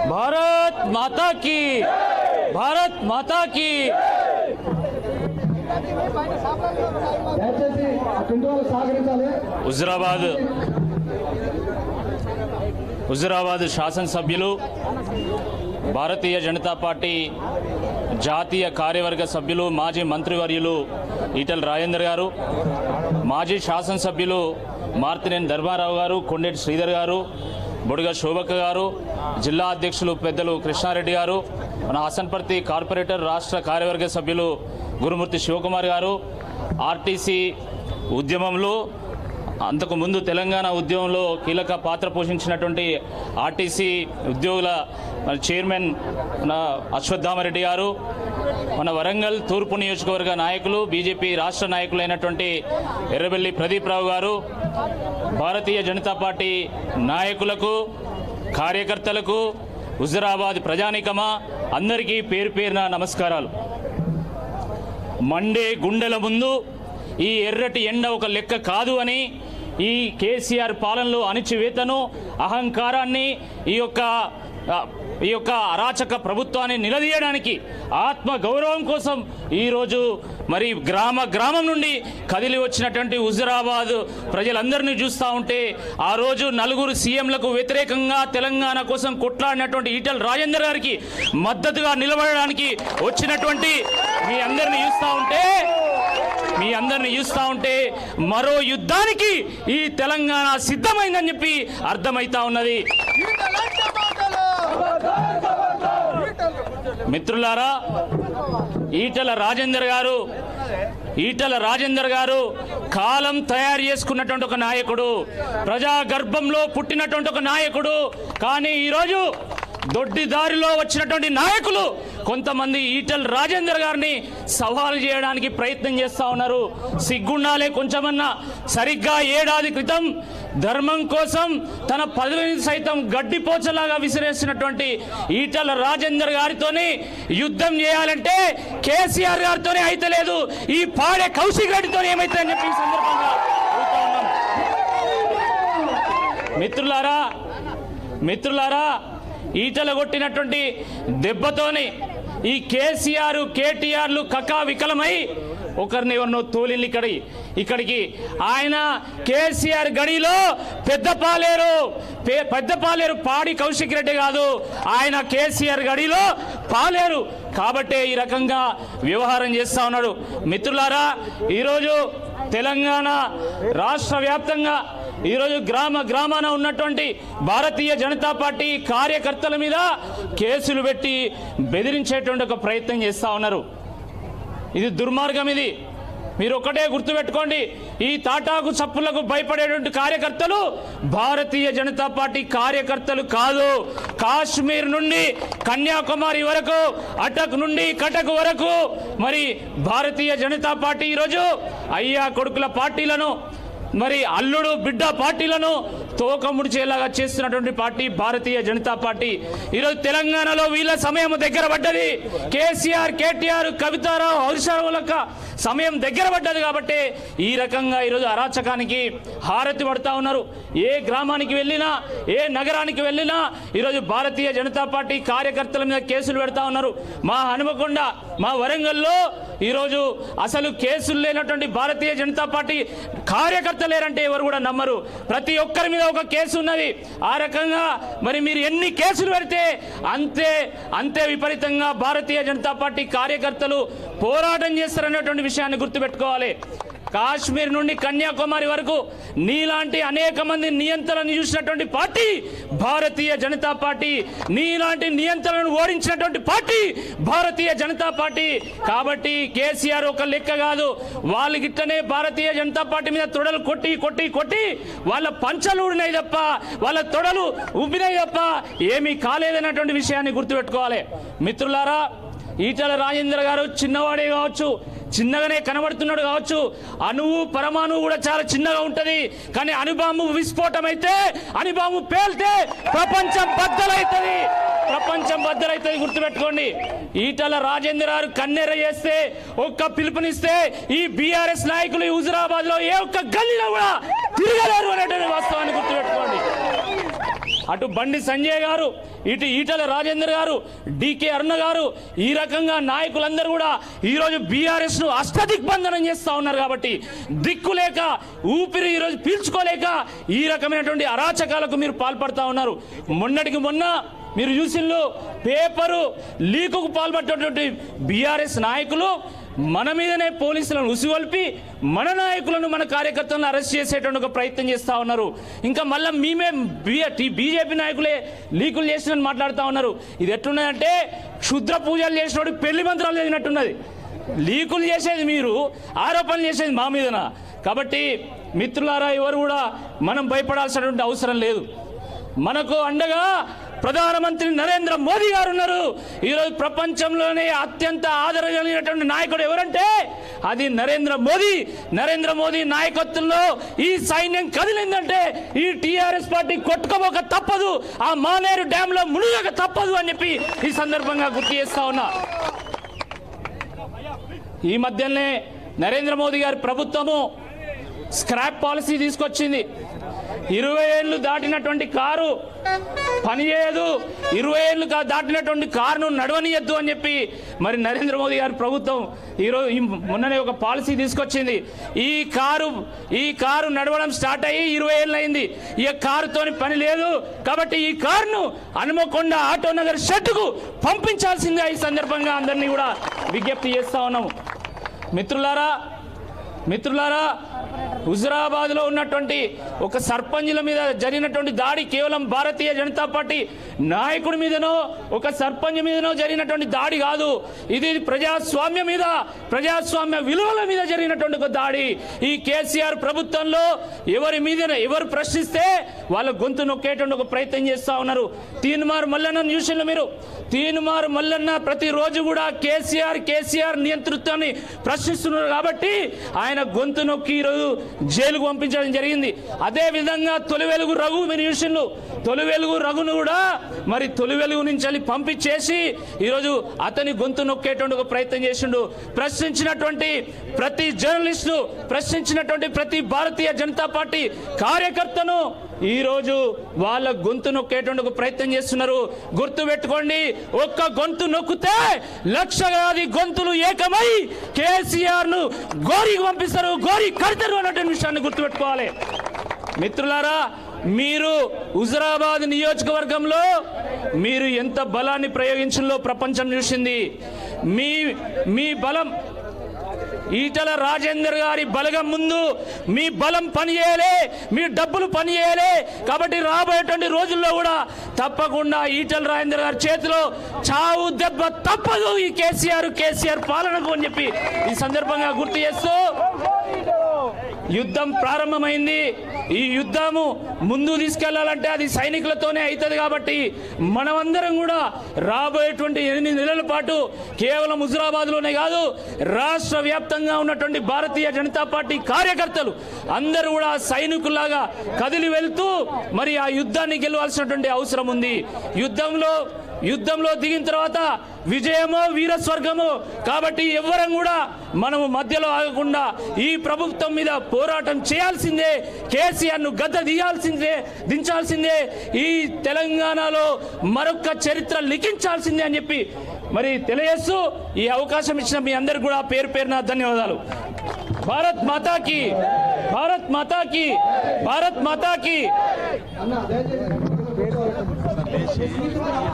భారత్ మాతా కీ భారత్ మాతా కీ దయచేసి అటువంటి వాళ్ళు సహకరించాలి హుజురాబాద్ హుజురాబాద్ శాసనసభ్యులు భారతీయ జనతా పార్టీ జాతీయ కార్యవర్గ సభ్యులు మాజీ మంత్రివర్యులు ఈటల రాజేందర్ గారు మాజీ శాసనసభ్యులు మార్తినేని ధర్మారావు గారు కొండేటి శ్రీధర్ గారు బుడుగ శోభక్క గారు జిల్లా అధ్యక్షులు పెద్దలు కృష్ణారెడ్డి గారు మన హసన్పర్తి కార్పొరేటర్ రాష్ట్ర కార్యవర్గ సభ్యులు గురుమూర్తి శివకుమార్ గారు ఆర్టీసీ ఉద్యమంలో అంతకు ముందు తెలంగాణ ఉద్యమంలో కీలక పాత్ర పోషించినటువంటి ఆర్టీసీ ఉద్యోగుల మన చైర్మన్ మన అశ్వత్థామరెడ్డి గారు మన వరంగల్ తూర్పు నియోజకవర్గ నాయకులు బీజేపీ రాష్ట్ర నాయకులైనటువంటి ఎర్రబెల్లి ప్రదీప్ రావు గారు భారతీయ జనతా పార్టీ నాయకులకు కార్యకర్తలకు హుజరాబాద్ ప్రజానికమా అందరికీ పేరు పేరున నమస్కారాలు మండే గుండెల ముందు ఈ ఎర్రటి ఎండ ఒక లెక్క కాదు అని ఈ కేసీఆర్ పాలనలో అణిచివేతను అహంకారాన్ని ఈ యొక్క ఆ, ఈ యొక్క అరాచక ప్రభుత్వాన్ని నిలదీయడానికి ఆత్మ గౌరవం కోసం ఈరోజు మరి గ్రామ గ్రామం నుండి కదిలి వచ్చినటువంటి హుజురాబాద్ ప్రజలందరినీ చూస్తూ ఉంటే ఆ రోజు నలుగురు సీఎంలకు వ్యతిరేకంగా తెలంగాణ కోసం కొట్లాడినటువంటి ఈటల రాజేందర్ గారికి మద్దతుగా నిలబడడానికి వచ్చినటువంటి మీ అందరిని చూస్తూ ఉంటే మీ అందరిని చూస్తూ ఉంటే మరో యుద్ధానికి ఈ తెలంగాణ సిద్ధమైందని చెప్పి అర్థమైతా ఉన్నది మిత్రులారా ఈటల రాజేందర్ గారు ఈటల రాజేందర్ గారు కాలం తయారు చేసుకున్నటువంటి ఒక నాయకుడు ప్రజా గర్భంలో పుట్టినటువంటి ఒక నాయకుడు కానీ ఈరోజు దొడ్డి దారిలో వచ్చినటువంటి నాయకులు కొంతమంది ఈటల రాజేందర్ గారిని సవాలు చేయడానికి ప్రయత్నం చేస్తా ఉన్నారు సిగ్గుండాలే కొంచెమన్నా సరిగ్గా ఏడాది క్రితం ధర్మం కోసం తన పదవిని సైతం గడ్డిపోచలాగా విసిరేసినటువంటి ఈటల రాజేందర్ గారితోని యుద్ధం చేయాలంటే కేసీఆర్ గారితోనే అయితే లేదు ఈ పాడే కౌశిక్ రెడ్డితో ఏమైతే అని చెప్పి ఈ సందర్భంగా అడుగుతా ఉన్నాం మిత్రులారా మిత్రులారా ఈటల కొట్టినటువంటి దెబ్బతోని ఈ కేసీఆర్ కేటీఆర్లు కకా వికలమై ఒకరిని ఎవరినో తోలిల్లు ఇక్కడి ఇక్కడికి ఆయన కేసీఆర్ గడిలో పెద్ద పాలేరు పే- పెద్ద పాలేరు పాడి కౌశిక్ రెడ్డి కాదు ఆయన కేసీఆర్ గడిలో పాలేరు కాబట్టే ఈ రకంగా వ్యవహారం చేస్తా ఉన్నాడు మిత్రులారా ఈరోజు తెలంగాణ రాష్ట్ర వ్యాప్తంగా ఈరోజు గ్రామ గ్రామాన ఉన్నటువంటి భారతీయ జనతా పార్టీ కార్యకర్తల మీద కేసులు పెట్టి బెదిరించేటువంటి ఒక ప్రయత్నం చేస్తా ఉన్నారు ఇది దుర్మార్గం ఇది మీరు ఒక్కటే గుర్తుపెట్టుకోండి ఈ తాటాకు చప్పులకు భయపడేటువంటి కార్యకర్తలు భారతీయ జనతా పార్టీ కార్యకర్తలు కాదు కాశ్మీర్ నుండి కన్యాకుమారి వరకు అటక్ నుండి కటక్ వరకు మరి భారతీయ జనతా పార్టీ ఈరోజు అయ్యా కొడుకుల పార్టీలను మరి అల్లుడు బిడ్డ పార్టీలను తోక ముడిచేలాగా చేస్తున్నటువంటి పార్టీ భారతీయ జనతా పార్టీ ఈరోజు తెలంగాణలో వీళ్ళ సమయం దగ్గర పడ్డది కేసీఆర్ కేటీఆర్ కవితారావు హర్షావులక సమయం దగ్గర పడ్డది కాబట్టి ఈ రకంగా ఈరోజు అరాచకానికి హారతి పడతా ఉన్నారు ఏ గ్రామానికి వెళ్ళినా ఏ నగరానికి వెళ్ళినా ఈరోజు భారతీయ జనతా పార్టీ కార్యకర్తల మీద కేసులు పెడతా ఉన్నారు మా హనుమకొండ మా వరంగల్లో ఈరోజు అసలు కేసులు లేనటువంటి భారతీయ జనతా పార్టీ కార్యకర్త లేరంటే ఎవరు కూడా నమ్మరు ప్రతి ఒక్కరి మీద ఒక కేసు ఉన్నది ఆ రకంగా మరి మీరు ఎన్ని కేసులు పెడితే అంతే అంతే విపరీతంగా భారతీయ జనతా పార్టీ కార్యకర్తలు పోరాటం చేస్తారనేటువంటి విషయాన్ని గుర్తుపెట్టుకోవాలి కాశ్మీర్ నుండి కన్యాకుమారి వరకు నీలాంటి అనేక మంది నియంత్రణను చూసినటువంటి పార్టీ భారతీయ జనతా పార్టీ నీలాంటి నియంత్రణను ఓడించినటువంటి పార్టీ భారతీయ జనతా పార్టీ కాబట్టి కేసీఆర్ ఒక లెక్క కాదు వాళ్ళు గిట్టనే భారతీయ జనతా పార్టీ మీద తొడలు కొట్టి కొట్టి కొట్టి వాళ్ళ పంచలు ఊడినాయి తప్ప వాళ్ళ తొడలు ఉబ్బినాయి తప్ప ఏమీ కాలేదన్నటువంటి విషయాన్ని గుర్తుపెట్టుకోవాలి మిత్రులారా ఈటల రాజేంద్ర గారు చిన్నవాడే కావచ్చు చిన్నగానే కనబడుతున్నాడు కావచ్చు అణువు పరమాణువు కూడా చాలా చిన్నగా ఉంటది కానీ అణుబాంబు విస్ఫోటం అయితే అణుబాంబు పేల్తే ప్రపంచం బద్దలైతది ప్రపంచం బద్దలైతది గుర్తుపెట్టుకోండి ఈటల రాజేంద్ర గారు కన్నెర చేస్తే ఒక్క పిలుపునిస్తే ఈ బీఆర్ఎస్ నాయకులు హుజురాబాద్ లో ఏ ఒక్క గల్లీలో కూడా తిరగలేరు అనేటువంటి వాస్తవాన్ని గుర్తుపెట్టుకోండి అటు బండి సంజయ్ గారు ఇటు ఈటల రాజేందర్ గారు డికే అరుణ గారు ఈ రకంగా నాయకులందరూ కూడా ఈరోజు బీఆర్ఎస్ ను అష్టదిగ్బంధనం చేస్తా ఉన్నారు కాబట్టి దిక్కు లేక ఊపిరి ఈరోజు పీల్చుకోలేక ఈ రకమైనటువంటి అరాచకాలకు మీరు పాల్పడతా ఉన్నారు మొన్నటికి మొన్న మీరు చూసిళ్ళు పేపరు లీకుకు పాల్పడినటువంటి బీఆర్ఎస్ నాయకులు మన మీదనే పోలీసులను ఉసిగొల్పి మన నాయకులను మన కార్యకర్తలను అరెస్ట్ చేసేటువంటి ఒక ప్రయత్నం చేస్తా ఉన్నారు ఇంకా మళ్ళీ మేమే బీజేపీ నాయకులే లీకులు చేసినని మాట్లాడుతూ ఉన్నారు ఇది ఎట్లున్నదంటే క్షుద్ర పూజలు చేసినోడు పెళ్లి మంత్రాలు చదివినట్టున్నది లీకులు చేసేది మీరు ఆరోపణలు చేసేది మా మీదన కాబట్టి మిత్రులారా ఎవరు కూడా మనం భయపడాల్సినటువంటి అవసరం లేదు మనకు అండగా ప్రధానమంత్రి నరేంద్ర మోదీ గారు ఉన్నారు ఈరోజు ప్రపంచంలోనే అత్యంత ఆదరగలిగినటువంటి నాయకుడు ఎవరంటే అది నరేంద్ర మోదీ నరేంద్ర మోదీ నాయకత్వంలో ఈ సైన్యం కదిలిందంటే ఈ టీఆర్ఎస్ పార్టీ కొట్టుకోబోక తప్పదు ఆ మానేరు డ్యామ్ లో మునిగక తప్పదు అని చెప్పి ఈ సందర్భంగా గుర్తు చేస్తా ఉన్నా ఈ మధ్యనే నరేంద్ర మోదీ గారి ప్రభుత్వము స్క్రాప్ పాలసీ తీసుకొచ్చింది ఇరవై ఏళ్ళు దాటినటువంటి కారు పనిచేయదు ఇరవై ఏళ్ళు కా- దాటినటువంటి కారును నడవనియద్దు అని చెప్పి మరి నరేంద్ర మోదీ గారి ప్రభుత్వం ఈరోజు ఈ మొన్ననే ఒక పాలసీ తీసుకొచ్చింది ఈ కారు ఈ కారు నడవడం స్టార్ట్ అయ్యి ఇరవై ఏళ్ళు అయింది ఈ కారుతోని పని లేదు కాబట్టి ఈ కారును హనుమకొండ ఆటో నగర్ షెడ్డుకు పంపించాల్సిందే ఈ సందర్భంగా అందరినీ కూడా విజ్ఞప్తి చేస్తా ఉన్నాము మిత్రులారా మిత్రులారా హుజురాబాద్లో ఉన్నటువంటి ఒక సర్పంచుల మీద జరిగినటువంటి దాడి కేవలం భారతీయ జనతా పార్టీ నాయకుడి మీదనో ఒక సర్పంచ్ మీదనో జరిగినటువంటి దాడి కాదు ఇది ప్రజాస్వామ్యం మీద ప్రజాస్వామ్య విలువల మీద జరిగినటువంటి ఒక దాడి ఈ కేసీఆర్ ప్రభుత్వంలో ఎవరి మీద ఎవరు ప్రశ్నిస్తే వాళ్ళ గొంతు నొక్కేటువంటి ఒక ప్రయత్నం చేస్తా ఉన్నారు తీన్మార్ మల్లన్న న్యూస్లో మీరు తీన్మార్ మల్లన్న ప్రతిరోజు కూడా కేసీఆర్ కేసీఆర్ నియంతృత్వాన్ని ప్రశ్నిస్తున్నారు కాబట్టి ఆయన గొంతు నొక్కి ఈరోజు జైలుకు పంపించడం జరిగింది అదే విధంగా తొలి వెలుగు రఘు మీరు చూసిండు తొలి వెలుగు రఘును కూడా మరి తొలి వెలుగు నుంచి వెళ్ళి పంపించేసి ఈరోజు అతని గొంతు నొక్కేటువంటి ఒక ప్రయత్నం చేసిండు ప్రశ్నించినటువంటి ప్రతి జర్నలిస్టు ప్రశ్నించినటువంటి ప్రతి భారతీయ జనతా పార్టీ కార్యకర్తను ఈ రోజు వాళ్ళ గొంతు నొక్కేటువంటి ఒక ప్రయత్నం చేస్తున్నారు గుర్తు పెట్టుకోండి ఒక్క గొంతు నొక్కితే లక్షలాది గొంతులు ఏకమై కేసీఆర్ ను గోరికి పంపిస్తారు గోరి కడతారు అన్నటువంటి విషయాన్ని గుర్తుపెట్టుకోవాలి మిత్రులారా మీరు హుజరాబాద్ నియోజకవర్గంలో మీరు ఎంత బలాన్ని ప్రయోగించిందో ప్రపంచం చూసింది మీ మీ బలం ఈటల రాజేందర్ గారి బలగం ముందు మీ బలం పనిచేయలే మీ డబ్బులు పనిచేయలే కాబట్టి రాబోయేటువంటి రోజుల్లో కూడా తప్పకుండా ఈటల రాజేందర్ గారి చేతిలో చావు దెబ్బ తప్పదు ఈ కేసీఆర్ కేసీఆర్ పాలనకు అని చెప్పి ఈ సందర్భంగా గుర్తు చేస్తూ యుద్ధం ప్రారంభమైంది ఈ యుద్ధము ముందు తీసుకెళ్లాలంటే అది సైనికులతోనే అవుతుంది కాబట్టి మనమందరం కూడా రాబోయేటువంటి ఎనిమిది నెలల పాటు కేవలం హుజురాబాద్లోనే కాదు రాష్ట్ర వ్యాప్తంగా ఉన్నటువంటి భారతీయ జనతా పార్టీ కార్యకర్తలు అందరూ కూడా సైనికుల్లాగా కదిలి వెళ్తూ మరి ఆ యుద్ధాన్ని గెలవాల్సినటువంటి అవసరం ఉంది యుద్ధంలో యుద్ధంలో దిగిన తర్వాత విజయమో వీరస్వర్గమో కాబట్టి ఎవ్వరం కూడా మనము మధ్యలో ఆగకుండా ఈ ప్రభుత్వం మీద పోరాటం చేయాల్సిందే కేసీఆర్ ను గద్ద దియాల్సిందే దించాల్సిందే ఈ తెలంగాణలో మరొక చరిత్ర లిఖించాల్సిందే అని చెప్పి మరి తెలియజేస్తూ ఈ అవకాశం ఇచ్చిన మీ అందరికి కూడా పేరు పేరున ధన్యవాదాలు భారత్ మాతాకి భారత్ మాతాకి భారత్ మాతాకి అన్న దయచేసి